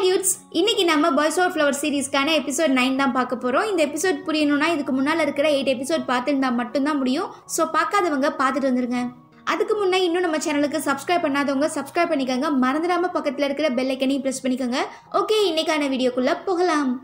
dudes இன்னைக்கு நம்ம boys of flower சீரிஸ்க்கான எபிசோட் நைன் தான் பார்க்க போகிறோம் இந்த எபிசோட் புரியணும்னா இதுக்கு முன்னால் இருக்கிற எயிட் எபிசோட் பார்த்துருந்தா மட்டும்தான் முடியும் ஸோ பார்க்காதவங்க பார்த்துட்டு வந்துருங்க அதுக்கு முன்னே இன்னும் நம்ம சேனலுக்கு சப்ஸ்கிரைப் பண்ணாதவங்க சப்ஸ்கிரைப் பண்ணிக்கோங்க மறந்துடாம பக்கத்தில் இருக்கிற பெல் ஐக்கனையும் ப்ரெஸ் பண்ணிக்கோங்க ஓகே இன்னைக்கான வீடியோக்குள்ள போகலாம்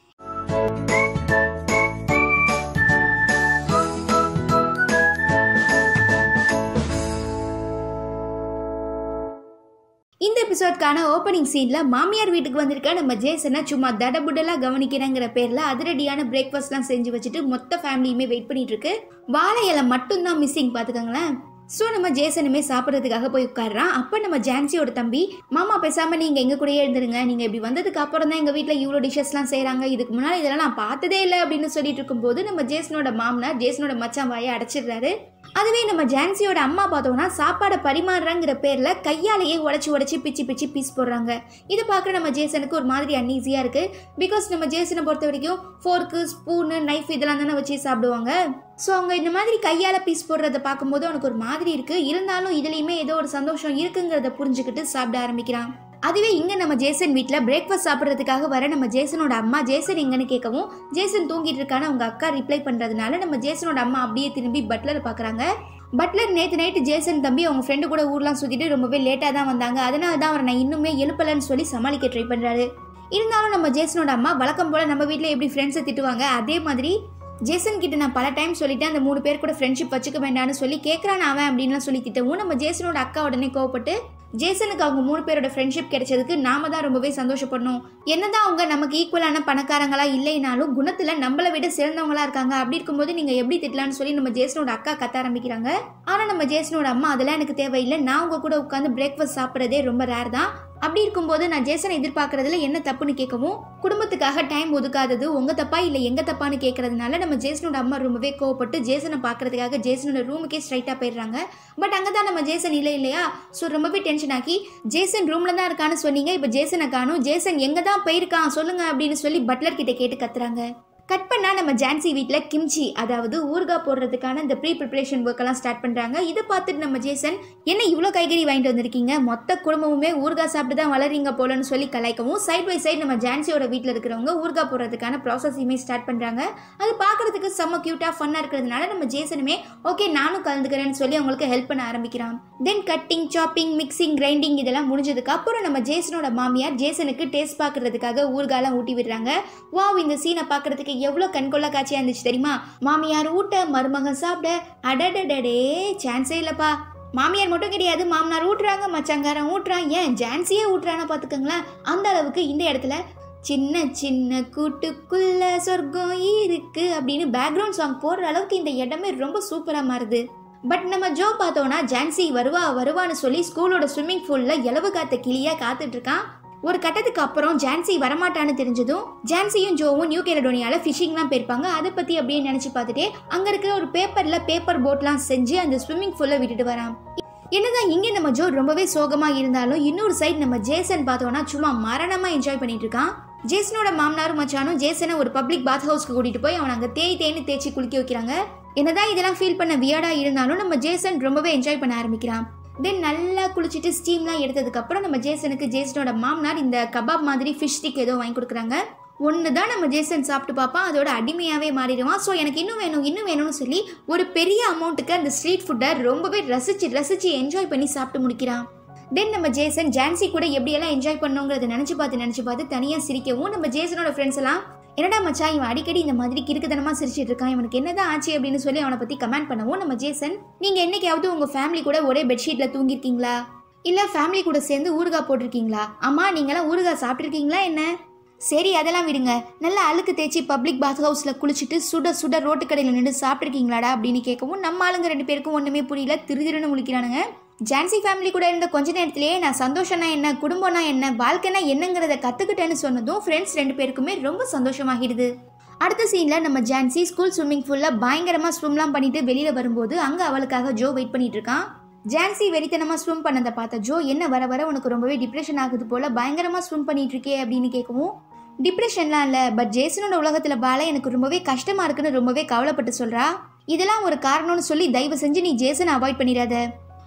இந்த எபிசோட்கான ஓப்பனிங் சீன்ல மாமியார் வீட்டுக்கு வந்திருக்க நம்ம ஜேசனை சும்மா தடபுடலா கவனிக்கிறேங்கிற பேர்ல அதிரடியான பிரேக்ஃபாஸ்ட்லாம் செஞ்சு வச்சுட்டு மொத்த ஃபேமிலியுமே வெயிட் பண்ணிட்டு இருக்கு வாழை இலை மட்டும்தான் மிஸ்ஸிங் பாத்துக்கோங்களேன் ஸோ நம்ம ஜேசனுமே சாப்பிட்றதுக்காக போய் உட்காடுறான் அப்போ நம்ம ஜான்சியோட தம்பி மாமா பேசாம நீங்க எங்க கூடயே இருந்துருங்க நீங்க இப்படி வந்ததுக்கு அப்புறம் தான் எங்க வீட்டில் இவ்வளோ டிஷ்ஷஸ்லாம் செய்றாங்க இதுக்கு முன்னாடி இதெல்லாம் நான் பார்த்ததே இல்லை அப்படின்னு சொல்லிட்டு இருக்கும்போது நம்ம ஜேசனோட மாமனார் ஜேசனோட மச்சான் வாயை அடைச்சிடுறாரு அதுவே நம்ம ஜான்சியோட அம்மா பார்த்தோம்னா சாப்பாடை பரிமாறுறாங்கிற பேர்ல கையாலேயே உடச்சி உடச்சி பிச்சு பிச்சு பீஸ் போடுறாங்க இதை பார்க்குற நம்ம ஜேசனுக்கு ஒரு மாதிரி அன்ஈஸியா இருக்கு பிகாஸ் நம்ம ஜேசனை பொறுத்த வரைக்கும் ஃபோர்க்கு ஸ்பூனு நைஃப் இதெல்லாம் தானே வச்சு சாப்பிடுவாங்க ஸோ அவங்க இந்த மாதிரி கையால பீஸ் போடுறத பார்க்கும்போது அவனுக்கு ஒரு மாதிரி இருக்கு இருந்தாலும் இதுலயுமே ஏதோ ஒரு சந்தோஷம் இருக்குங்கிறத புரிஞ்சுக்கிட்டு சாப்பிட ஆரம்பிக்கிறான் அதுவே இங்க நம்ம ஜேசன் வீட்டில் பிரேக்ஃபாஸ்ட் சாப்பிட்றதுக்காக வர நம்ம ஜேசனோட அம்மா ஜேசன் எங்கன்னு கேட்கவும் ஜேசன் தூங்கிட்டு இருக்கான்னு அவங்க அக்கா ரிப்ளை பண்றதுனால நம்ம ஜேசனோட அம்மா அப்படியே திரும்பி பட்லரை பார்க்குறாங்க பட்லர் நேற்று நைட்டு ஜேசன் தம்பி அவங்க ஃப்ரெண்டு கூட ஊர்லாம் சுற்றிட்டு ரொம்பவே லேட்டாக தான் வந்தாங்க அதனால தான் அவரை நான் இன்னுமே எழுப்பலன்னு சொல்லி சமாளிக்க ட்ரை பண்ணுறாரு இருந்தாலும் நம்ம ஜேசனோட அம்மா வழக்கம் போல் நம்ம வீட்டில் எப்படி ஃப்ரெண்ட்ஸை திட்டுவாங்க அதே மாதிரி ஜேசன் கிட்ட நான் பல டைம் சொல்லிட்டேன் அந்த மூணு பேர் கூட ஃப்ரெண்ட்ஷிப் வச்சுக்க வேண்டாம்னு சொல்லி கேட்குறான் அவன் அப்படின்லாம் சொல்லி திட்டவும் நம்ம ஜேசனோட அக்கா உடனே கோவப்பட்டு ஜேசனுக்கு அவங்க மூணு பேரோட ஃப்ரெண்ட்ஷிப் கிடைச்சதுக்கு நாம தான் ரொம்பவே சந்தோஷப்படணும் என்னதான் அவங்க நமக்கு ஈக்குவலான பணக்காரங்களா இல்லைனாலும் குணத்துல நம்மளை விட சிறந்தவங்களா இருக்காங்க அப்படி இருக்கும்போது நீங்க எப்படி திட்டலாம்னு சொல்லி நம்ம ஜேசனோட அக்கா கத்த ஆரம்பிக்கிறாங்க ஆனா நம்ம ஜேசனோட அம்மா அதெல்லாம் எனக்கு தேவையில்லை நான் உங்க கூட உட்காந்து பிரேக்ஃபாஸ்ட் சாப்பிட்றதே ரொம்ப ரேர் தான் அப்படி இருக்கும்போது நான் ஜேசனை எதிர்பார்க்கறதுல என்ன தப்புன்னு கேட்கவும் குடும்பத்துக்காக டைம் ஒதுக்காதது உங்க தப்பா இல்ல எங்க தப்பான்னு கேட்கறதுனால நம்ம ஜேசனோட அம்மா ரொம்பவே கோவப்பட்டு ஜேசனை பார்க்கறதுக்காக ஜேசனோட ரூமுக்கே ஸ்ட்ரைட்டா போயிடுறாங்க பட் அங்கதான் நம்ம ஜேசன் இல்லை இல்லையா ஸோ ரொம்பவே டென்ஷன் ஆக்கி ஜேசன் ரூம்ல தான் இருக்கான்னு சொன்னீங்க இப்போ ஜேசனை காணும் ஜேசன் எங்க தான் போயிருக்கான் சொல்லுங்க அப்படின்னு சொல்லி பட்லர் கிட்ட கேட்டு கத்துறாங்க கட் பண்ணா நம்ம ஜான்சி வீட்டில் கிம்ச்சி அதாவது ஊறுகாய் போடுறதுக்கான இந்த ப்ரீ ப்ரிப்பரேஷன் ஒர்க் எல்லாம் ஸ்டார்ட் பண்றாங்க இதை பார்த்துட்டு நம்ம ஜேசன் என்ன இவ்வளோ காய்கறி வாங்கிட்டு வந்திருக்கீங்க மொத்த குடும்பமுமே ஊறுகாய் சாப்பிட்டு தான் வளரீங்க போலன்னு சொல்லி கலாய்க்கவும் சைட் பை சைடு நம்ம ஜான்சியோட வீட்டில் இருக்கிறவங்க ஊறுகாய் போடுறதுக்கான ப்ராசஸையுமே ஸ்டார்ட் பண்றாங்க அது பார்க்கறதுக்கு செம்ம கியூட்டா ஃபன்னா இருக்கிறதுனால நம்ம ஜேசனுமே ஓகே நானும் கலந்துக்கிறேன்னு சொல்லி அவங்களுக்கு ஹெல்ப் பண்ண ஆரம்பிக்கிறான் then cutting chopping mixing grinding இதெல்லாம் முடிஞ்சதுக்கு அப்புறம் நம்ம ஜேசனோட மாமியார் ஜேசனுக்கு டேஸ்ட் பார்க்கறதுக்காக ஊறுகாலாம் ஊட்டி விடுறாங்க வாவ் இந்த சீனை பார்க்கறதுக்கு எவ்வளோ கண்கொள்ளா காட்சியாக இருந்துச்சு தெரியுமா மாமியார் ஊட்ட மருமகன் சாப்பிட அடடடடே சான்ஸே இல்லைப்பா மாமியார் மட்டும் கிடையாது மாமனார் ஊட்டுறாங்க மச்சாங்காரன் ஊட்டுறான் ஏன் ஜான்சியே ஊட்டுறான்னு பார்த்துக்கோங்களேன் அந்த அளவுக்கு இந்த இடத்துல சின்ன சின்ன கூட்டுக்குள்ள சொர்க்கம் இருக்கு அப்படின்னு பேக்ரவுண்ட் சாங் போடுற அளவுக்கு இந்த இடமே ரொம்ப சூப்பராக மாறுது பட் நம்ம ஜோ பார்த்தோன்னா ஜான்சி வருவா வருவான்னு சொல்லி ஸ்கூலோட ஸ்விம்மிங் பூல்ல இலவு காத்த கிளியா காத்துட்டு இருக்கான் ஒரு கட்டத்துக்கு அப்புறம் ஜான்சி வரமாட்டான்னு தெரிஞ்சதும் ஜான்சியும் ஜோவும் நியூ கேலடோனியால ஃபிஷிங்லாம் போயிருப்பாங்க அதை பத்தி அப்படியே நினைச்சு பார்த்துட்டே அங்க இருக்கிற ஒரு பேப்பர்ல பேப்பர் போட்லாம் செஞ்சு அந்த ஸ்விம்மிங் பூல்ல விட்டுட்டு வரான் என்னதான் இங்க நம்ம ஜோ ரொம்பவே சோகமா இருந்தாலும் இன்னொரு சைடு நம்ம ஜேசன் பார்த்தோம்னா சும்மா மரணமா என்ஜாய் பண்ணிட்டு இருக்கான் ஜேசனோட மாமனாரும் மச்சானும் ஜேசனை ஒரு பப்ளிக் பாத் ஹவுஸ்க்கு கூட்டிட்டு போய் அவன் அங்க தேய் தேய்னு தேய்ச்சி குளிக்க வைக்கிறாங்க என்னதான் இதெல்லாம் ஃபீல் பண்ண வியர்டா இருந்தாலும் நம்ம ஜேசன் ரொம்பவே என்ஜாய் பண்ண ஆரம்பிக்கிறான் தென் நல்லா குளிச்சுட்டு ஸ்டீம்லாம் எடுத்ததுக்கு அப்புறம் நம்ம ஜேசனுக்கு ஜேசனோட மாமனார் இந்த கபாப் மாதிரி ஃபிஷ் ஸ்டிக் ஏதோ வாங்கி கொடுக்குறாங்க ஒன்று தான் நம்ம ஜேசன் சாப்பிட்டு பார்ப்பான் அதோட அடிமையாகவே மாறிடுவான் ஸோ எனக்கு இன்னும் வேணும் இன்னும் வேணும்னு சொல்லி ஒரு பெரிய அமௌண்ட்டுக்கு அந்த ஸ்ட்ரீட் ஃபுட்டை ரொம்பவே ரசிச்சு ரசிச்சு என்ஜாய் பண்ணி சாப்பிட்டு முடிக்கிறான் தென் நம்ம ஜேசன் ஜான்சி கூட எப்படியெல்லாம் என்ஜாய் பண்ணோங்கிறத நினச்சி பார்த்து நினச்சி பார்த்து தனியாக சிரிக்கவும் நம்ம ஜேசனோட ஃப்ரெண்ட்ஸ் எல்லாம் என்னடா மச்சான் இவன் அடிக்கடி இந்த மாதிரி கிறுக்குத்தனமா சிரிச்சிட்டு இருக்கான் இவனுக்கு என்னதான் ஆச்சு அப்படின்னு சொல்லி அவனை பத்தி கமெண்ட் பண்ணவும் நம்ம ஜேசன் நீங்க என்னைக்காவது உங்க ஃபேமிலி கூட ஒரே பெட்ஷீட்ல தூங்கிருக்கீங்களா இல்ல ஃபேமிலி கூட சேர்ந்து ஊறுகாய் போட்டிருக்கீங்களா அம்மா நீங்களாம் ஊறுகாய் சாப்பிட்ருக்கீங்களா என்ன சரி அதெல்லாம் விடுங்க நல்லா அழுக்கு தேய்ச்சி பப்ளிக் பாத் ஹவுஸில் குளிச்சுட்டு சுட சுட ரோட்டு கடையில் நின்று சாப்பிட்ருக்கீங்களாடா அப்படின்னு கேட்கவும் நம்ம ஆளுங்க ரெண்டு பேருக்கும் ஒன்றுமே புரியல திரு திருன்னு முழிக்கிறானுங்க ஜான்சி ஃபேமிலி கூட இருந்த கொஞ்ச நேரத்திலேயே நான் சந்தோஷம்னா என்ன குடும்பம்னா என்ன வாழ்க்கைனா என்னங்கிறத கற்றுக்கிட்டேன்னு சொன்னதும் ஃப்ரெண்ட்ஸ் ரெண்டு பேருக்குமே ரொம்ப சந்தோஷமாகிடுது அடுத்த சீனில் நம்ம ஜான்சி ஸ்கூல் ஸ்விம்மிங் ஃபுல்லாக பயங்கரமாக ஸ்விம்லாம் பண்ணிட்டு வெளியில் வரும்போது அங்கே அவளுக்காக ஜோ வெயிட் பண்ணிட்டு இருக்கான் ஜான்சி வெறித்தனமாக ஸ்விம் பண்ணதை பார்த்த ஜோ என்ன வர வர உனக்கு ரொம்பவே டிப்ரெஷன் ஆகுது போல பயங்கரமாக ஸ்விம் பண்ணிட்டு இருக்கே அப்படின்னு கேட்கவும் டிப்ரெஷன்லாம் இல்லை பட் ஜேசனோட உலகத்தில் வாழ எனக்கு ரொம்பவே கஷ்டமாக இருக்குன்னு ரொம்பவே கவலைப்பட்டு சொல்கிறா இதெல்லாம் ஒரு காரணம்னு சொல்லி தயவு செஞ்சு நீ ஜேசனை அவாய்ட் பண்ணிடாத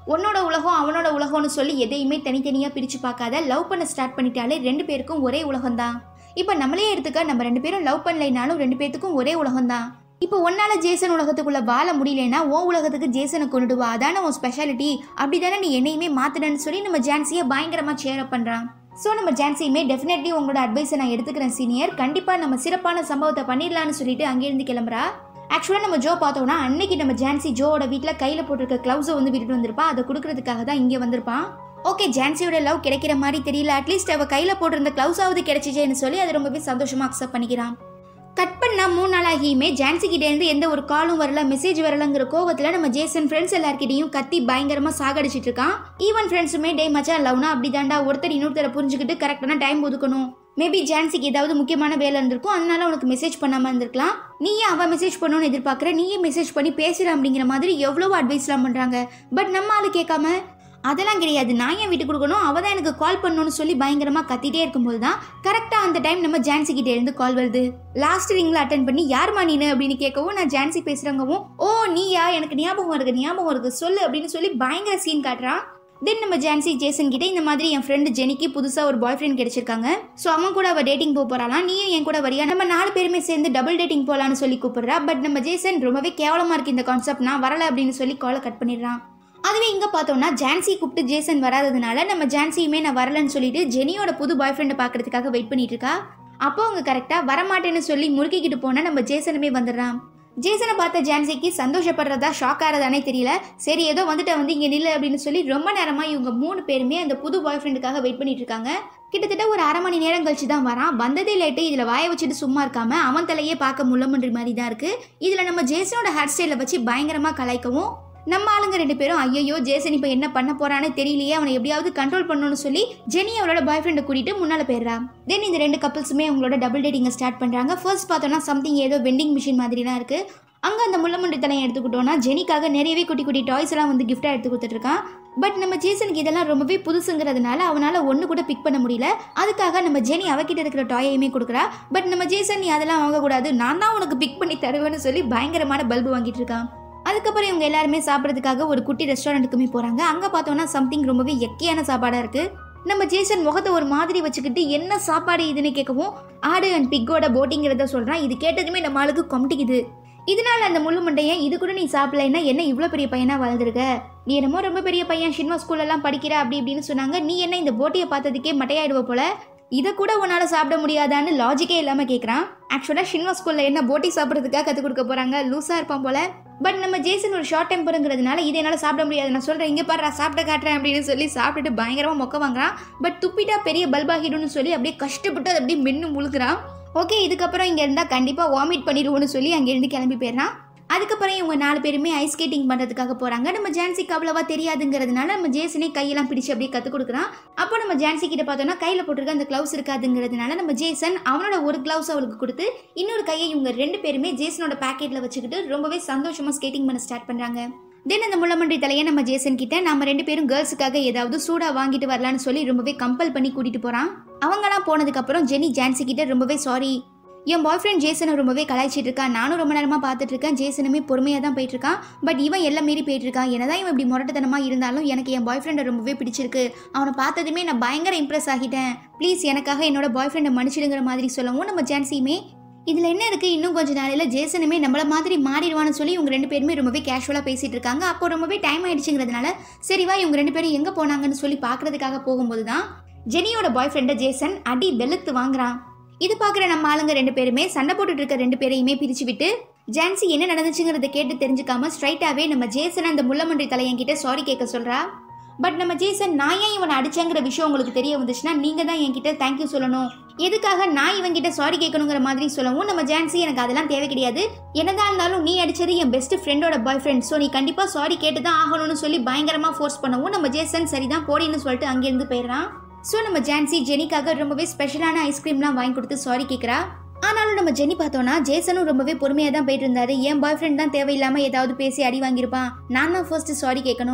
உன்னோட உலகம் அவனோட உலகம்னு சொல்லி எதையுமே தனித்தனியாக பிரித்து பார்க்காத லவ் பண்ண ஸ்டார்ட் பண்ணிட்டாலே ரெண்டு பேருக்கும் ஒரே உலகம் தான் இப்போ நம்மளே எடுத்துக்க நம்ம ரெண்டு பேரும் லவ் பண்ணலைனாலும் ரெண்டு பேர்த்துக்கும் ஒரே உலகம் தான் இப்போ உன்னால ஜேசன் உலகத்துக்குள்ள வாழ முடியலன்னா உன் உலகத்துக்கு ஜேசனை கொண்டுட்டு வா அதான உன் ஸ்பெஷாலிட்டி அப்படி தானே நீ என்னையுமே மாத்துறன்னு சொல்லி நம்ம ஜான்சியை பயங்கரமா சேர் அப் பண்றான் ஸோ நம்ம ஜான்சியுமே டெஃபினெட்லி உங்களோட அட்வைஸை நான் எடுத்துக்கிறேன் சீனியர் கண்டிப்பாக நம்ம சிறப்பான சம்பவத்தை பண்ணிடலான்னு சொல்லிட்டு அங்கேருந்து கிளம்புறா ஆக்சுவலாக நம்ம ஜோ பார்த்தோம்னா அன்னைக்கு நம்ம ஜான்சி ஜோவோட வீட்டில் கையில் போட்டிருக்க க்ளவுஸை வந்து விட்டுட்டு வந்திருப்பா அதை கொடுக்கறதுக்காக தான் இங்கே வந்திருப்பான் ஓகே ஜான்சியோட லவ் கிடைக்கிற மாதிரி தெரியல அட்லீஸ்ட் அவள் கையில் போட்டிருந்த க்ளவுஸாவது கிடைச்சிச்சேன்னு சொல்லி அதை ரொம்பவே சந்தோஷமாக அக்செப்ட் பண்ணிக்கிறான் கட் பண்ணா மூணு நாள் ஆகியுமே ஜான்சி கிட்ட இருந்து எந்த ஒரு காலும் வரல மெசேஜ் வரலங்கிற கோவத்துல நம்ம ஜேசன் ஃப்ரெண்ட்ஸ் எல்லார்கிட்டையும் கத்தி பயங்கரமா சாகடிச்சிட்டு இருக்கான் ஈவன் ஃப்ரெண்ட்ஸுமே டே மச்சான் லவ்னா அப்படி தாண்டா ஒருத்தர் இன்னொருத்தரை புரிஞ்சுக்கிட்டு கரெக்டான டைம் ஒதுக்கணும் மேபி ஜான்சிக்கு ஏதாவது முக்கியமான வேலை இருந்திருக்கும் அதனால உனக்கு மெசேஜ் பண்ணாம இருந்திருக்கலாம் நீயே அவ மெசேஜ் பண்ணணும்னு எதிர்பார்க்குற நீயே மெசேஜ் பண்ணி பேசுற அப்படிங்கிற மாதிரி எவ்வளவோ அட்வைஸ்லாம் பண்றாங்க பட் நம்ம ஆளு கேட்காம அதெல்லாம் கிடையாது நான் ஏன் வீட்டுக்கு கொடுக்கணும் அவள் தான் எனக்கு கால் பண்ணணும்னு சொல்லி பயங்கரமாக கத்திட்டே இருக்கும்போது தான் கரெக்டாக அந்த டைம் நம்ம ஜான்சி கிட்டே இருந்து கால் வருது லாஸ்ட் ரிங்கில் அட்டன் பண்ணி யார்மா நீனு அப்படின்னு கேட்கவும் நான் ஜான்சி பேசுகிறவங்கவும் ஓ நீயா எனக்கு ஞாபகம் இருக்கு ஞாபகம் இருக்கு சொல்லு அப்படின்னு சொல்லி பயங்கர சீன் காட்டுறான் தென் நம்ம ஜான்சி ஜேசன் கிட்ட இந்த மாதிரி என் ஃப்ரெண்டு ஜெனிக்கு புதுசாக ஒரு பாய் ஃப்ரெண்ட் கிடைச்சிருக்காங்க ஸோ அவன் கூட அவள் டேட்டிங் போக போறாளாம் நீயும் என் கூட வரியா நம்ம நாலு பேருமே சேர்ந்து டபுள் டேட்டிங் போகலான்னு சொல்லி கூப்பிடுறா பட் நம்ம ஜேசன் ரொம்பவே கேவலமாக இருக்கு இந்த கான்செப்ட் நான் வரல அப்படின்னு சொல்லி காலை கட் பண்ணிடுறான் அதுவே இங்கே பார்த்தோம்னா ஜான்சி கூப்பிட்டு ஜேசன் வராததுனால நம்ம ஜான்சியுமே நான் வரலன்னு சொல்லிட்டு ஜெனியோட புது பாய் ஃப்ரெண்டை பார்க்கறதுக்காக வெயிட் பண்ணிட்டு இருக்கா அப்போ அவங்க கரெக்டாக வரமாட்டேன்னு சொல்லி முறுக்கிக்கிட்டு போனா நம்ம ஜேசனுமே வந்துடுறான் ஜேசனை பார்த்த ஜான்சிக்கு சந்தோஷப்படுறதா ஷாக் ஆகிறதானே தெரியல சரி ஏதோ வந்துட்டு வந்து இங்கே நில்லு அப்படின்னு சொல்லி ரொம்ப நேரமாக இவங்க மூணு பேருமே அந்த புது பாய் ஃப்ரெண்டுக்காக வெயிட் பண்ணிட்டு இருக்காங்க கிட்டத்தட்ட ஒரு அரை மணி நேரம் கழிச்சு தான் வரான் வந்ததே லேட்டு இதில் வாயை வச்சுட்டு சும்மா இருக்காம அவன் தலையே பார்க்க முள்ளமன்ற மாதிரி தான் இருக்கு இதில் நம்ம ஜேசனோட ஹேர் ஸ்டைலை வச்சு பயங்கரமாக கலாய்க்கவும் நம்ம ஆளுங்க ரெண்டு பேரும் ஐயோ ஜேசன் இப்போ என்ன பண்ண போறான்னு தெரியலையே அவனை எப்படியாவது கண்ட்ரோல் பண்ணணும்னு சொல்லி ஜெனி அவளோட பாய் ஃப்ரெண்டை கூட்டிட்டு முன்னால போயிடுறா தென் இந்த ரெண்டு கப்பல்ஸுமே அவங்களோட டபுள் டேட்டிங்கை ஸ்டார்ட் பண்றாங்க ஃபர்ஸ்ட் பார்த்தோம்னா சம்திங் ஏதோ வெண்டிங் மிஷின் மாதிரிலாம் இருக்கு அங்கே அந்த முள்ளமண்டி தலையை எடுத்துக்கிட்டோம்னா ஜெனிக்காக நிறையவே குட்டி குட்டி டாய்ஸ் எல்லாம் வந்து கிஃப்டாக எடுத்து கொடுத்துட்டு இருக்கான் பட் நம்ம ஜேசனுக்கு இதெல்லாம் ரொம்பவே புதுசுங்கிறதுனால அவனால ஒன்று கூட பிக் பண்ண முடியல அதுக்காக நம்ம ஜெனி அவகிட்ட இருக்கிற டாயையுமே கொடுக்குறா பட் நம்ம ஜேசன் நீ அதெல்லாம் வாங்கக்கூடாது நான் தான் உனக்கு பிக் பண்ணி தருவேன்னு சொல்லி பயங்கரமான பல்பு வாங்கிட்டு இருக்கான் அதுக்கப்புறம் இவங்க எல்லாருமே சாப்பிட்றதுக்காக ஒரு குட்டி ரெஸ்டாரண்ட்டுக்குமே போகிறாங்க அங்கே பார்த்தோம்னா சம்திங் ரொம்பவே எக்கையான சாப்பாடாக இருக்குது நம்ம ஜேசன் முகத்தை ஒரு மாதிரி வச்சுக்கிட்டு என்ன சாப்பாடு இதுன்னு கேட்கவும் ஆடு அண்ட் பிக்கோட போட்டிங்கிறத சொல்கிறான் இது கேட்டதுமே நம்ம ஆளுக்கு கொமட்டிக்குது இதனால அந்த முள்ளு மண்டையன் இது கூட நீ சாப்பிடலைன்னா என்ன இவ்வளோ பெரிய பையனாக வளர்ந்துருக்க நீ என்னமோ ரொம்ப பெரிய பையன் ஷின்வா ஸ்கூல்லலாம் படிக்கிற அப்படி இப்படின்னு சொன்னாங்க நீ என்ன இந்த போட்டியை பார்த்ததுக்கே மட்டையாயிடுவ போல இதை கூட உன்னால் சாப்பிட முடியாதான்னு லாஜிக்கே இல்லாமல் கேட்குறான் ஆக்சுவலாக ஷின்வா ஸ்கூலில் என்ன போட்டி சாப்பிட்றதுக்காக கற்றுக் கொடுக்க போகிறாங்க லூஸாக இருப்பான் போல பட் நம்ம ஜேசன் ஒரு ஷார்ட் டெம்பருங்கிறதுனால இதை என்னால் சாப்பிட முடியாது நான் சொல்கிறேன் இங்கே பாரு நான் சாப்பிட காட்டுறேன் அப்படின்னு சொல்லி சாப்பிட்டுட்டு பயங்கரமாக மொக்க வாங்குறான் பட் துப்பிட்டா பெரிய பல்பாகிடும்னு சொல்லி அப்படியே கஷ்டப்பட்டு அதை அப்படியே மென்னு முழுக்கிறான் ஓகே இதுக்கப்புறம் இங்கே இருந்தால் கண்டிப்பாக வாமிட் பண்ணிடுவோன்னு சொல்லி அங்கேருந்து கிளம்பி போயிடுறான் அதுக்கப்புறம் இவங்க நாலு பேருமே ஐஸ் ஸ்கேட்டிங் பண்ணுறதுக்காக போகிறாங்க நம்ம ஜான்சிக்கு அவ்வளவா தெரியாதுங்கிறதுனால நம்ம ஜேசனே கையெல்லாம் பிடிச்சு அப்படியே கற்றுக் கொடுக்குறான் அப்போ நம்ம ஜான்சி கிட்ட பார்த்தோம்னா கையில் போட்டிருக்க அந்த க்ளவுஸ் இருக்காதுங்கிறதுனால நம்ம ஜேசன் அவனோட ஒரு க்ளவுஸ் அவளுக்கு கொடுத்து இன்னொரு கையை இவங்க ரெண்டு பேருமே ஜேசனோட பேக்கெட்டில் வச்சுக்கிட்டு ரொம்பவே சந்தோஷமாக ஸ்கேட்டிங் பண்ண ஸ்டார்ட் பண்ணுறாங்க தென் அந்த முள்ளமன்றி தலையை நம்ம ஜேசன் கிட்ட நம்ம ரெண்டு பேரும் கேர்ள்ஸுக்காக ஏதாவது சூடா வாங்கிட்டு வரலான்னு சொல்லி ரொம்பவே கம்பல் பண்ணி கூட்டிட்டு போறான் அவங்கலாம் போனதுக்கு அப்புறம் ஜெனி ஜான்சி கிட்ட ரொம்பவே சாரி என் பாய் ஃப்ரெண்ட் ஜேசனை ரொம்பவே கலாய்ச்சிட்டு இருக்கான் நானும் ரொம்ப நேரமாக பார்த்துட்டு இருக்கேன் ஜேசனுமே பொறுமையாக தான் போயிட்டு இருக்கான் பட் இவன் எல்லாம் மீறி போயிட்டு இருக்கான் என்னதான் இவன் இப்படி முரட்டுத்தனமாக இருந்தாலும் எனக்கு என் பாய் ஃப்ரெண்டை ரொம்பவே பிடிச்சிருக்கு அவனை பார்த்ததுமே நான் பயங்கர இம்ப்ரெஸ் ஆகிட்டேன் ப்ளீஸ் எனக்காக என்னோட பாய் ஃப்ரெண்டை மன்னிச்சிடுங்கிற மாதிரி சொல்லவும் நம்ம ஜான்சியுமே இதில் என்ன இருக்குது இன்னும் கொஞ்ச நாளையில் ஜேசனுமே நம்மள மாதிரி மாறிடுவான்னு சொல்லி இவங்க ரெண்டு பேருமே ரொம்பவே கேஷுவலாக பேசிகிட்டு இருக்காங்க அப்போ ரொம்பவே டைம் ஆயிடுச்சுங்கிறதுனால சரிவா இவங்க ரெண்டு பேரும் எங்கே போனாங்கன்னு சொல்லி பார்க்கறதுக்காக போகும்போது தான் ஜெனியோட பாய் ஃப்ரெண்டை ஜேசன் அடி வெளுத்து வாங்குறான் இது பார்க்குற நம்ம ஆளுங்க ரெண்டு பேருமே சண்டை போட்டுட்டு இருக்க ரெண்டு பேரையுமே பிரிச்சு விட்டு ஜான்சி என்ன நடந்துச்சுங்கிறத கேட்டு தெரிஞ்சுக்காம ஸ்ட்ரைட்டாகவே நம்ம ஜேசன் அந்த முள்ளமன்றி தலையன்கிட்ட சாரி கேட்க சொல்கிறா பட் நம்ம ஜேசன் நான் ஏன் இவனை அடிச்சேங்கிற விஷயம் உங்களுக்கு தெரிய வந்துச்சுன்னா நீங்க தான் என்கிட்ட தேங்க்யூ சொல்லணும் எதுக்காக நான் இவன்கிட்ட சாரி கேட்கணுங்கிற மாதிரி சொல்லவும் நம்ம ஜான்சி எனக்கு அதெல்லாம் தேவை கிடையாது என்னதான் இருந்தாலும் நீ அடிச்சது என் பெஸ்ட் ஃப்ரெண்டோட பாய் ஃப்ரெண்ட் ஸோ நீ கண்டிப்பா சாரி கேட்டு தான் ஆகணும்னு சொல்லி பயங்கரமா ஃபோர்ஸ் பண்ணவும் நம்ம ஜேசன் சரிதான் போடின்னு சொல்லிட்டு அங்கேருந்து போயிடுறான் ஸோ நம்ம ஜான்சி ஜெனிக்காக ரொம்பவே ஸ்பெஷலான ஐஸ்கிரீம்லாம் வாங்கி கொடுத்து சாரி கேட்குறா ஆனாலும் நம்ம ஜெனி பார்த்தோன்னா ஜேசனும் ரொம்பவே பொறுமையாக தான் போயிட்டு இருந்தாரு என் பாய் ஃப்ரெண்ட் தான் தேவையில்லாமல் ஏதாவது பேசி அடி வாங்கியிருப்பான் நான் தான் ஃபர்ஸ்ட் சாரி கேட்கணும்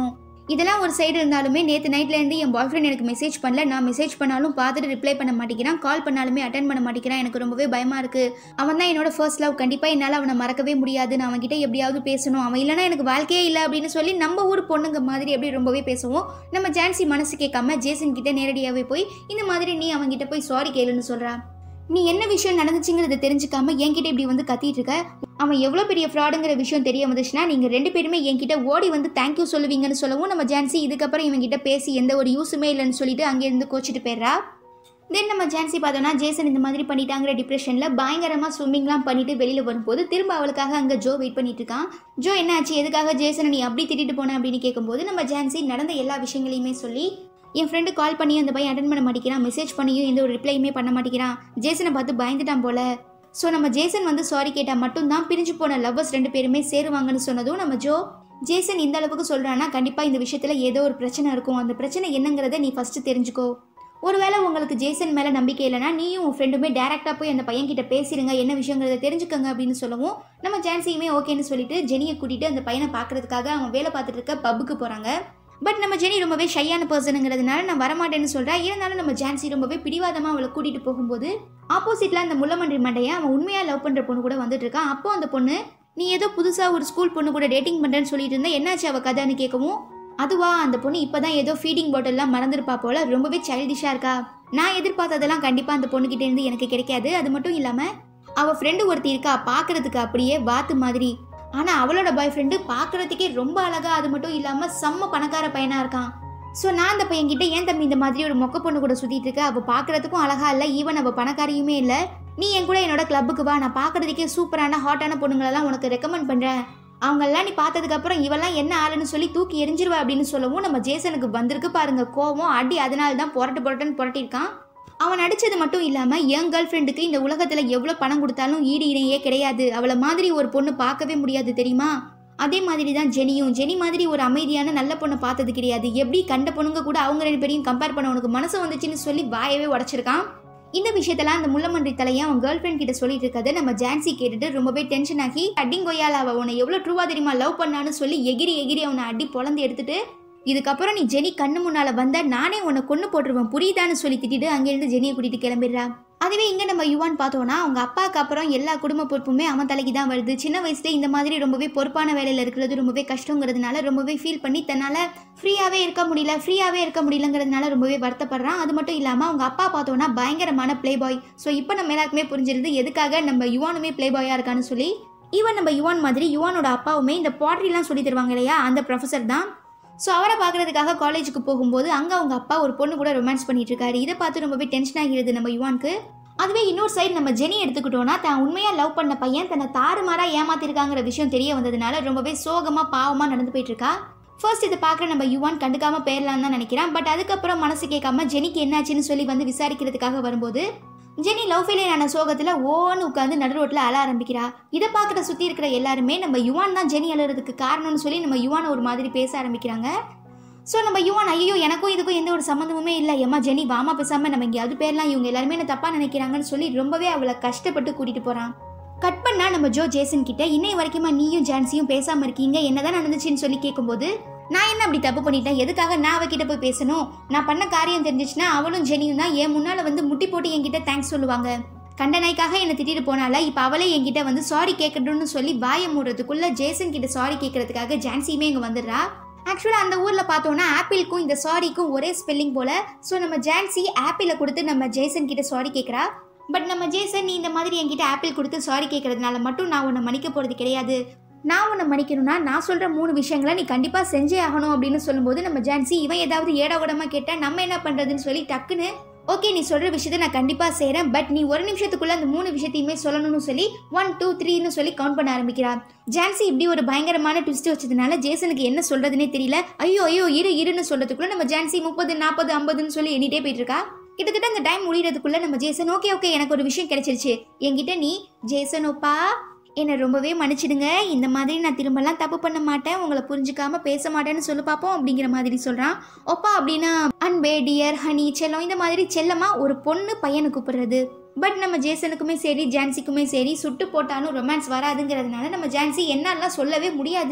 இதெல்லாம் ஒரு சைடு இருந்தாலுமே நேற்று நைட்லேருந்து என் பாய் ஃப்ரெண்ட் எனக்கு மெசேஜ் பண்ணல நான் மெசேஜ் பண்ணாலும் பார்த்துட்டு ரிப்ளை பண்ண மாட்டேங்கிறான் கால் பண்ணாலுமே அட்டன் பண்ண மாட்டேங்கிறான் எனக்கு ரொம்பவே பயமாக இருக்குது அவன் தான் என்னோட ஃபர்ஸ்ட் லவ் கண்டிப்பாக என்னால் அவனை மறக்கவே முடியாது நான் அவன்கிட்ட எப்படியாவது பேசணும் அவன் இல்லைனா எனக்கு வாழ்க்கையே இல்லை அப்படின்னு சொல்லி நம்ம ஊர் பொண்ணுங்க மாதிரி அப்படி ரொம்பவே பேசுவோம் நம்ம ஜான்சி மனசு கேட்காம ஜேசன் கிட்ட நேரடியாகவே போய் இந்த மாதிரி நீ அவன்கிட்ட போய் சாரி கேளுன்னு சொல்கிறா நீ என்ன விஷயம் நடந்துச்சுங்கிறத தெரிஞ்சுக்காம என்கிட்ட இப்படி வந்து கத்திட்டு இருக்க அவன் எவ்வளோ பெரிய ஃப்ராடுங்கிற விஷயம் தெரிய வந்துச்சுன்னா நீங்கள் ரெண்டு பேருமே என்கிட்ட ஓடி வந்து தேங்க்யூ சொல்லுவீங்கன்னு சொல்லவும் நம்ம ஜான்சி இதுக்கப்புறம் இவங்கிட்ட பேசி எந்த ஒரு யூஸுமே இல்லைன்னு சொல்லிட்டு அங்கேருந்து கோச்சிட்டு போயிடுறா தென் நம்ம ஜான்சி பார்த்தோன்னா ஜேசன் இந்த மாதிரி பண்ணிட்டாங்கிற டிப்ரெஷனில் பயங்கரமாக ஸ்விம்மிங்லாம் பண்ணிட்டு வெளியில் வரும்போது திரும்ப அவளுக்காக அங்கே ஜோ வெயிட் பண்ணிட்டு இருக்கான் ஜோ என்னாச்சு எதுக்காக ஜேசனை நீ அப்படி திட்டிட்டு போன அப்படின்னு கேட்கும்போது நம்ம ஜான்சி நடந்த எல்லா விஷயங்களையுமே சொல்லி என் ஃப்ரெண்டு கால் பண்ணி அந்த பையன் அட்டன் பண்ண மாட்டேங்கிறான் மெசேஜ் பண்ணியும் எந்த ஒரு ரிப்ளையுமே பண்ண மாட்டேங்கிறான் ஜேசனை பார்த்து பயந்துட்டான் போல ஸோ நம்ம ஜேசன் வந்து சாரி கேட்டால் மட்டும்தான் பிரிஞ்சு போன லவ்வர்ஸ் ரெண்டு பேருமே சேருவாங்கன்னு சொன்னதும் நம்ம ஜோ ஜேசன் இந்த அளவுக்கு சொல்கிறான்னா கண்டிப்பாக இந்த விஷயத்தில் ஏதோ ஒரு பிரச்சனை இருக்கும் அந்த பிரச்சனை என்னங்கிறத நீ ஃபஸ்ட்டு தெரிஞ்சுக்கோ ஒருவேளை உங்களுக்கு ஜேசன் மேலே நம்பிக்கை இல்லைனா நீயும் உன் ஃப்ரெண்டுமே டேரெக்டாக போய் அந்த பையன்கிட்ட பேசிடுங்க என்ன விஷயங்கிறத தெரிஞ்சுக்கங்க அப்படின்னு சொல்லவும் நம்ம ஜான்சியுமே ஓகேன்னு சொல்லிட்டு ஜெனியை கூட்டிகிட்டு அந்த பையனை பார்க்கறதுக்காக அவன் வேலை பார்த்துட்டு இருக்க பப்புக்கு போகிறாங்க பட் நம்ம ஜெனி ரொம்பவே ஷையான பர்சனுங்கிறதுனால நான் வரமாட்டேன்னு சொல்கிறா இருந்தாலும் நம்ம ஜான்சி ரொம்பவே பிடிவாதமாக அவளை கூட்டிகிட்டு போகும்போது ஆப்போசிட்டில் அந்த முள்ளமன்றி மண்டையை அவன் உண்மையாக லவ் பண்ணுற பொண்ணு கூட வந்துட்டு இருக்கான் அப்போ அந்த பொண்ணு நீ ஏதோ புதுசாக ஒரு ஸ்கூல் பொண்ணு கூட டேட்டிங் பண்ணுறேன்னு சொல்லிட்டு இருந்தா என்னாச்சு அவள் கதைன்னு கேட்கவும் அதுவா அந்த பொண்ணு இப்போதான் ஏதோ ஃபீடிங் பாட்டில்லாம் மறந்துருப்பா போல ரொம்பவே சைல்டிஷாக இருக்கா நான் எதிர்பார்த்ததெல்லாம் கண்டிப்பாக அந்த பொண்ணுகிட்ட இருந்து எனக்கு கிடைக்காது அது மட்டும் இல்லாமல் அவள் ஃப்ரெண்டு ஒருத்தி இருக்கா பார்க்கறதுக்கு அப்படியே வாத்து மாதிரி ஆனால் அவளோட பாய் ஃப்ரெண்டு பார்க்கறதுக்கே ரொம்ப அழகா அது மட்டும் இல்லாமல் செம்ம பணக்கார பையனாக இருக்கான் ஸோ நான் அந்த பையன்கிட்ட ஏன் தம்பி இந்த மாதிரி ஒரு மொக்க பொண்ணு கூட சுற்றிட்டு இருக்க அவள் பார்க்கறதுக்கும் அழகா இல்லை ஈவன் அவள் பணக்காரியுமே இல்லை நீ என் கூட என்னோட கிளப்புக்கு வா நான் பார்க்கறதுக்கே சூப்பரான ஹாட்டான பொண்ணுங்களெல்லாம் உனக்கு ரெக்கமெண்ட் பண்ணுறேன் அவங்கெல்லாம் நீ பார்த்ததுக்கப்புறம் இவெல்லாம் என்ன ஆளுன்னு சொல்லி தூக்கி எரிஞ்சிருவா அப்படின்னு சொல்லவும் நம்ம ஜேசனுக்கு வந்திருக்கு பாருங்க கோவம் அடி அதனால தான் புரட்டு புரட்டுன்னு புரட்டியிருக்கான் அவன் நடிச்சது மட்டும் இல்லாம என் கேர்ள் ஃப்ரெண்டுக்கு இந்த உலகத்துல எவ்வளவு பணம் கொடுத்தாலும் ஈடு இணையே கிடையாது அவளை மாதிரி ஒரு பொண்ணு பார்க்கவே முடியாது தெரியுமா அதே மாதிரி தான் ஜெனியும் ஜெனி மாதிரி ஒரு அமைதியான நல்ல பொண்ணை பார்த்தது கிடையாது எப்படி கண்ட பொண்ணுங்க கூட அவங்க ரெண்டு பேரையும் கம்பேர் பண்ண உனக்கு மனசு வந்துச்சுன்னு சொல்லி வாயவே உடைச்சிருக்கான் இந்த விஷயத்தெல்லாம் அந்த முள்ளமன்றி தலையை அவன் கேர்ள் ஃப்ரெண்ட் கிட்ட சொல்லிட்டு இருக்கதை நம்ம ஜான்சி கேட்டுட்டு ரொம்பவே டென்ஷன் ஆகி அடிங்கொய்யால அவ உன்னை எவ்வளோ ட்ரூவா தெரியுமா லவ் பண்ணான்னு சொல்லி எகிரி எகிரி அவனை அடி பொழந்து எடுத்துட்டு இதுக்கப்புறம் நீ ஜெனி கண்ணு முன்னால வந்தா நானே உன்னை கொண்டு போட்டுருவேன் புரியுதான்னு சொல்லி திட்டிட்டு அங்கேருந்து ஜெனியை கூட்டிட்டு கிளம்பிடுறா அதுவே இங்க நம்ம யுவான் பார்த்தோம்னா அவங்க அப்பாவுக்கு அப்புறம் எல்லா குடும்ப பொறுப்புமே அவன் தலைக்கு தான் வருது சின்ன வயசுல இந்த மாதிரி ரொம்பவே பொறுப்பான வேலையில இருக்கிறது ரொம்பவே கஷ்டங்கிறதுனால ரொம்பவே ஃபீல் பண்ணி தன்னால ஃப்ரீயாவே இருக்க முடியல ஃப்ரீயாவே இருக்க முடியலங்கிறதுனால ரொம்பவே வருத்தப்படுறான் அது மட்டும் இல்லாம அவங்க அப்பா பார்த்தோம்னா பயங்கரமான ப்ளே பாய் ஸோ இப்போ நம்ம எல்லாருக்குமே புரிஞ்சிருது எதுக்காக நம்ம யுவானுமே ப்ளே பாயா இருக்கான்னு சொல்லி ஈவன் நம்ம யுவான் மாதிரி யுவானோட அப்பாவுமே இந்த பாட்ரிலாம் சொல்லி தருவாங்க இல்லையா அந்த ப்ரொஃபஸர் தான் ஸோ அவரை பார்க்கறதுக்காக காலேஜுக்கு போகும்போது அங்கே அவங்க அப்பா ஒரு பொண்ணு கூட ரொமான்ஸ் பண்ணிட்டு இருக்காரு இதை பார்த்து ரொம்பவே டென்ஷன் ஆகிறது நம்ம யுவானுக்கு அதுவே இன்னொரு சைடு நம்ம ஜெனி எடுத்துக்கிட்டோம்னா தான் உண்மையாக லவ் பண்ண பையன் தன்னை தாறுமாறா ஏமாத்திருக்காங்கிற விஷயம் தெரிய வந்ததுனால ரொம்பவே சோகமாக பாவமாக நடந்து போயிட்டு இருக்கா ஃபர்ஸ்ட் இதை பார்க்குற நம்ம யுவான் கண்டுக்காம போயிடலான்னு தான் நினைக்கிறான் பட் அதுக்கப்புறம் மனசு கேட்காம ஜெனிக்கு என்னாச்சுன்னு சொல்லி வந்து விசாரிக்கிறதுக்காக வரும்போது ஜெனி லவ் ஃபெயிலியர் ஆன சோகத்தில் ஓன்னு உட்காந்து நடு ரோட்டில் அழ ஆரம்பிக்கிறா இதை பார்க்குற சுற்றி இருக்கிற எல்லாருமே நம்ம யுவான் தான் ஜெனி அழுறதுக்கு காரணம்னு சொல்லி நம்ம யுவான் ஒரு மாதிரி பேச ஆரம்பிக்கிறாங்க ஸோ நம்ம யுவான் ஐயோ எனக்கும் இதுக்கும் எந்த ஒரு சம்மந்தமுமே இல்லை ஏமா ஜெனி வாமா பேசாமல் நம்ம எங்கேயாவது பேர்லாம் இவங்க எல்லாருமே என்ன தப்பாக நினைக்கிறாங்கன்னு சொல்லி ரொம்பவே அவளை கஷ்டப்பட்டு கூட்டிகிட்டு போகிறான் கட் பண்ணா நம்ம ஜோ ஜேசன் கிட்ட இன்னை வரைக்குமா நீயும் ஜான்சியும் பேசாம இருக்கீங்க என்னதான் நடந்துச்சுன்னு சொல்லி கேட்கும்போது நான் என்ன அப்படி தப்பு பண்ணிட்டேன் எதுக்காக நான் அவகிட்ட போய் பேசணும் நான் பண்ண காரியம் தெரிஞ்சிச்சுன்னா அவளும் ஜெனியும் தான் என் முன்னால வந்து முட்டி போட்டு என்கிட்ட தேங்க்ஸ் சொல்லுவாங்க கண்டனைக்காக என்னை திட்டிட்டு போனால இப்போ அவளே என்கிட்ட வந்து சாரி கேட்கணும்னு சொல்லி வாயை மூடுறதுக்குள்ள ஜேசன் கிட்ட சாரி கேட்கறதுக்காக ஜான்சியுமே இங்கே வந்துடுறா ஆக்சுவலாக அந்த ஊரில் பார்த்தோன்னா ஆப்பிளுக்கும் இந்த சாரிக்கும் ஒரே ஸ்பெல்லிங் போல ஸோ நம்ம ஜான்சி ஆப்பிளை கொடுத்து நம்ம ஜேசன் கிட்ட சாரி கேட்குறா பட் நம்ம ஜேசன் நீ இந்த மாதிரி என்கிட்ட ஆப்பிள் கொடுத்து சாரி கேட்கறதுனால மட்டும் நான் உன்னை மன்னிக்க போகிறது கிடையாது நான் உன்னை மன்னிக்கணும்னா நான் சொல்கிற மூணு விஷயங்களை நீ கண்டிப்பாக செஞ்சே ஆகணும் அப்படின்னு சொல்லும்போது நம்ம ஜான்சி இவன் ஏதாவது ஏடா கூடமா கேட்டால் நம்ம என்ன பண்ணுறதுன்னு சொல்லி டக்குன்னு ஓகே நீ சொல்கிற விஷயத்த நான் கண்டிப்பாக செய்கிறேன் பட் நீ ஒரு நிமிஷத்துக்குள்ள அந்த மூணு விஷயத்தையுமே சொல்லணும்னு சொல்லி ஒன் டூ த்ரீன்னு சொல்லி கவுண்ட் பண்ண ஆரம்பிக்கிறா ஜான்சி இப்படி ஒரு பயங்கரமான ட்விஸ்ட் வச்சதுனால ஜேசனுக்கு என்ன சொல்றதுனே தெரியல ஐயோ ஐயோ இரு இருன்னு சொல்றதுக்குள்ள நம்ம ஜான்சி முப்பது நாற்பது ஐம்பதுன்னு சொல்லி எண்ணிட்டே போயிட்டு இருக்கா கிட்டத்தட்ட அந்த டைம் முடியறதுக்குள்ள நம்ம ஜேசன் ஓகே ஓகே எனக்கு ஒரு விஷயம் கிடைச்சிருச்சு என்கிட்ட நீ ஜேசன் ஓப்பா என்னை ரொம்பவே மன்னிச்சிடுங்க இந்த மாதிரி நான் திரும்பலாம் தப்பு பண்ண மாட்டேன் உங்களை புரிஞ்சுக்காம பேச மாட்டேன்னு சொல்லி பார்ப்போம் அப்படிங்கிற மாதிரி சொல்கிறான் ஒப்பா அப்படின்னா அன்பே டியர் ஹனி செல்லம் இந்த மாதிரி செல்லமா ஒரு பொண்ணு பையனை கூப்பிடுறது பட் நம்ம ஜேசனுக்குமே சரி ஜான்சிக்குமே சரி சுட்டு போட்டாலும் ரொமான்ஸ் வராதுங்கிறதுனால நம்ம ஜான்சி என்னெல்லாம் சொல்லவே முடியாது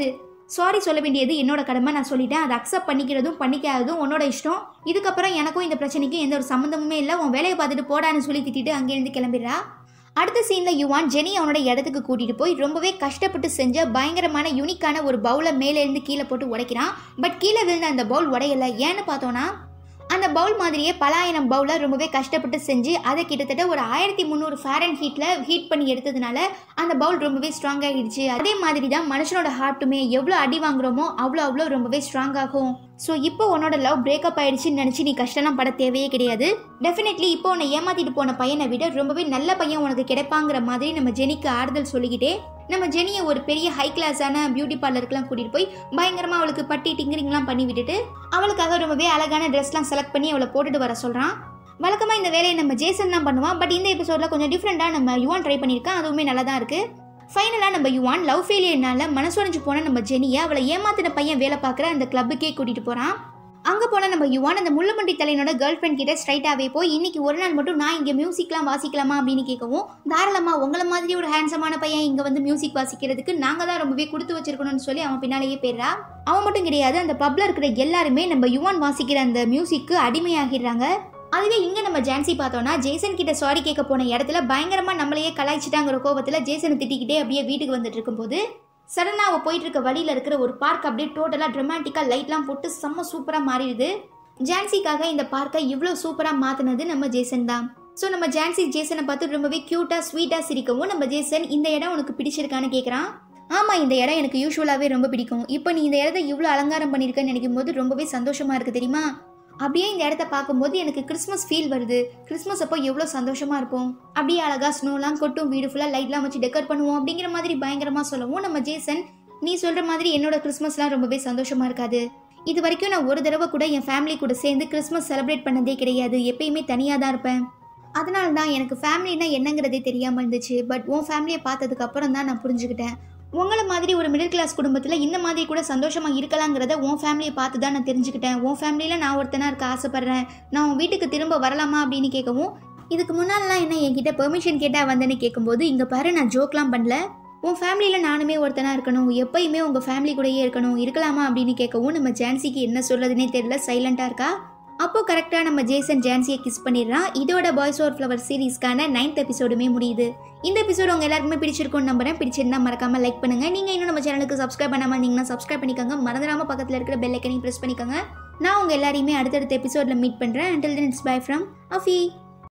சாரி சொல்ல வேண்டியது என்னோட கடமை நான் சொல்லிட்டேன் அதை அக்செப்ட் பண்ணிக்கிறதும் பண்ணிக்காததும் உன்னோட இஷ்டம் இதுக்கப்புறம் எனக்கும் இந்த பிரச்சனைக்கும் எந்த ஒரு சம்மந்தமுமே இல்லை உன் வேலையை பார்த்துட்டு போடான்னு சொல்லி திட்டிட்டு அங்கேருந்து கிளம்பிடுறா அடுத்த சீனில் யுவான் ஜெனி அவனோட இடத்துக்கு கூட்டிகிட்டு போய் ரொம்பவே கஷ்டப்பட்டு செஞ்ச பயங்கரமான யூனிக்கான ஒரு பவுலை மேலேருந்து கீழே போட்டு உடைக்கிறான் பட் கீழே விழுந்த அந்த பவுல் உடையலை ஏன்னு பார்த்தோன்னா அந்த பவுல் மாதிரியே பலாயிரம் பவுலை ரொம்பவே கஷ்டப்பட்டு செஞ்சு அதை கிட்டத்தட்ட ஒரு ஆயிரத்தி முந்நூறு ஃபேரன் ஹீட்டில் ஹீட் பண்ணி எடுத்ததுனால அந்த பவுல் ரொம்பவே ஸ்ட்ராங் ஆகிடுச்சு அதே மாதிரி தான் மனுஷனோட ஹார்ட்டுமே எவ்வளோ அடி வாங்குறோமோ அவ்வளோ அவ்வளோ ரொம்பவே ஸ்ட்ராங் ஆகும் ஸோ இப்போ உன்னோட லவ் பிரேக்கப் ஆயிடுச்சுன்னு நினச்சி நீ கஷ்டம்லாம் பட தேவையே கிடையாது டெஃபினெட்லி இப்போ உன்னை ஏமாத்திட்டு போன பையனை விட ரொம்பவே நல்ல பையன் உனக்கு கிடைப்பாங்கிற மாதிரி நம்ம ஜெனிக்கு ஆறுதல் சொல்லிக்கிட்டே நம்ம ஜெனியை ஒரு பெரிய ஹை கிளாஸான பியூட்டி பார்லருக்குலாம் கூட்டிகிட்டு போய் பயங்கரமாக அவளுக்கு பட்டி டிங்கரிங்லாம் பண்ணி விட்டுட்டு அவளுக்காக ரொம்பவே அழகான ட்ரெஸ்லாம் செலக்ட் பண்ணி அவளை போட்டுட்டு வர சொல்கிறான் வழக்கமாக இந்த வேலையை நம்ம ஜேசன் தான் பண்ணுவான் பட் இந்த எபிசோடில் கொஞ்சம் டிஃப்ரெண்ட்டாக நம்ம யுவான் ட்ரை பண்ணியிருக்கான் அதுவுமே நல்லா தான் இருக்குது ஃபைனலாக நம்ம யுவான் லவ் ஃபெயிலியர்னால மனசுடைஞ்சு போன நம்ம ஜெனியை அவளை ஏமாத்தின பையன் வேலை பார்க்குற அந்த கிளப்புக்கே கூட்டிகிட்டு போகிறான் அங்கே போன நம்ம யுவான் அந்த முள்ளமண்டி தலையனோட கேர்ள் ஃப்ரெண்ட் கிட்ட ஸ்ட்ரைட்டாகவே போய் இன்னைக்கு ஒரு நாள் மட்டும் நான் இங்கே மியூசிக்லாம் வாசிக்கலாமா அப்படின்னு கேட்கவும் தாராளமாக உங்களை மாதிரி ஒரு ஹேண்ட்ஸமான பையன் இங்கே வந்து மியூசிக் வாசிக்கிறதுக்கு நாங்கள் தான் ரொம்பவே கொடுத்து வச்சிருக்கணும்னு சொல்லி அவன் பின்னாலேயே போயிடுறா அவன் மட்டும் கிடையாது அந்த பப்ல இருக்கிற எல்லாருமே நம்ம யுவான் வாசிக்கிற அந்த மியூசிக்கு அடிமையாகிடுறாங்க அதுவே இங்கே நம்ம ஜான்சி பார்த்தோன்னா ஜேசன் கிட்ட சாரி கேட்க போன இடத்துல பயங்கரமாக நம்மளையே கலாய்ச்சிட்டாங்கிற கோபத்தில் ஜேசனை திட்டிக்கிட்டே அப்படியே வீட்டுக்கு வந்துட்டு இருக்கும்போது சடனாக அவள் போயிட்டு இருக்க வழியில் இருக்கிற ஒரு பார்க் அப்படியே டோட்டலாக ட்ரமாட்டிக்காக லைட்லாம் போட்டு செம்ம சூப்பராக மாறிடுது ஜான்சிக்காக இந்த பார்க்கை இவ்வளோ சூப்பராக மாற்றினது நம்ம ஜேசன் தான் ஸோ நம்ம ஜான்சி ஜேசனை பார்த்து ரொம்பவே க்யூட்டாக ஸ்வீட்டாக சிரிக்கவும் நம்ம ஜேசன் இந்த இடம் உனக்கு பிடிச்சிருக்கான்னு கேட்குறான் ஆமாம் இந்த இடம் எனக்கு யூஸ்வலாகவே ரொம்ப பிடிக்கும் இப்போ நீ இந்த இடத்த இவ்வளோ அலங்காரம் பண்ணியிருக்கன்னு நினைக்கும் போது ரொம்பவே சந்தோஷமாக இருக்குது தெரியுமா அப்படியே இந்த இடத்த பார்க்கும்போது எனக்கு கிறிஸ்மஸ் ஃபீல் வருது கிறிஸ்மஸ் அப்போ எவ்வளோ சந்தோஷமா இருப்போம் அப்படியே அழகா ஸ்னோலாம் கொட்டும் வீடு ஃபுல்லாக லைட்லாம் வச்சு டெக்கர் பண்ணுவோம் அப்படிங்கிற மாதிரி பயங்கரமாக சொல்லவும் நம்ம ஜேசன் நீ சொல்கிற மாதிரி என்னோட கிறிஸ்மஸ்லாம் ரொம்பவே சந்தோஷமா இருக்காது இது வரைக்கும் நான் ஒரு தடவை கூட என் ஃபேமிலி கூட சேர்ந்து கிறிஸ்மஸ் செலிப்ரேட் பண்ணதே கிடையாது எப்பயுமே தனியாக தான் இருப்பேன் அதனால தான் எனக்கு ஃபேமிலினா என்னங்கிறதே தெரியாமல் இருந்துச்சு பட் உன் ஃபேமிலியை பார்த்ததுக்கு அப்புறம் தான் நான் புரிஞ்சுக்கிட்டேன் உங்களை மாதிரி ஒரு மிடில் கிளாஸ் குடும்பத்தில் இந்த மாதிரி கூட சந்தோஷமாக இருக்கலாங்கிறத உன் ஃபேமிலியை பார்த்து தான் நான் தெரிஞ்சுக்கிட்டேன் உன் ஃபேமிலியில் நான் ஒருத்தனா இருக்க ஆசைப்பட்றேன் நான் உன் வீட்டுக்கு திரும்ப வரலாமா அப்படின்னு கேட்கவும் இதுக்கு முன்னாலலாம் என்ன என்கிட்ட பெர்மிஷன் கேட்டால் வந்தேன்னு கேட்கும்போது இங்கே பாரு நான் ஜோக்லாம் பண்ணல உன் ஃபேமிலியில் நானுமே ஒருத்தனா இருக்கணும் எப்பயுமே உங்கள் ஃபேமிலி கூடயே இருக்கணும் இருக்கலாமா அப்படின்னு கேட்கவும் நம்ம ஜான்சிக்கு என்ன சொல்றதுனே தெரியல சைலண்ட்டாக இருக்கா அப்போ கரெக்டாக நம்ம ஜேசன் ஜான்சியை கிஸ் பண்ணிடுறான் இதோட பாய்ஸ் ஓர் ஃப்ளவர் சீரீஸ்க்கான நைன்த் எபிசோடுமே முடியுது இந்த எபிசோடு உங்க எல்லாருக்குமே பிடிச்சிருக்கும்னு நம்புறேன் பிடிச்சிருந்தா மறக்காம லைக் பண்ணுங்க நீங்க இன்னும் நம்ம சேனலுக்கு சப்ஸ்கிரைப் பண்ணாம இருந்தீங்கன்னா சப்ஸ்கிரைப் பண்ணிக்கோங்க மறந்துடாம பக்கத்தில் இருக்கிற பெல் ஐக்கனையும் ப்ரெஸ் பண்ணிக்கோங்க நான் உங்க எல்லாரையுமே அடுத்தடுத்த எபிசோட்ல மீட் பண்றேன் until then it's bye from அஃபி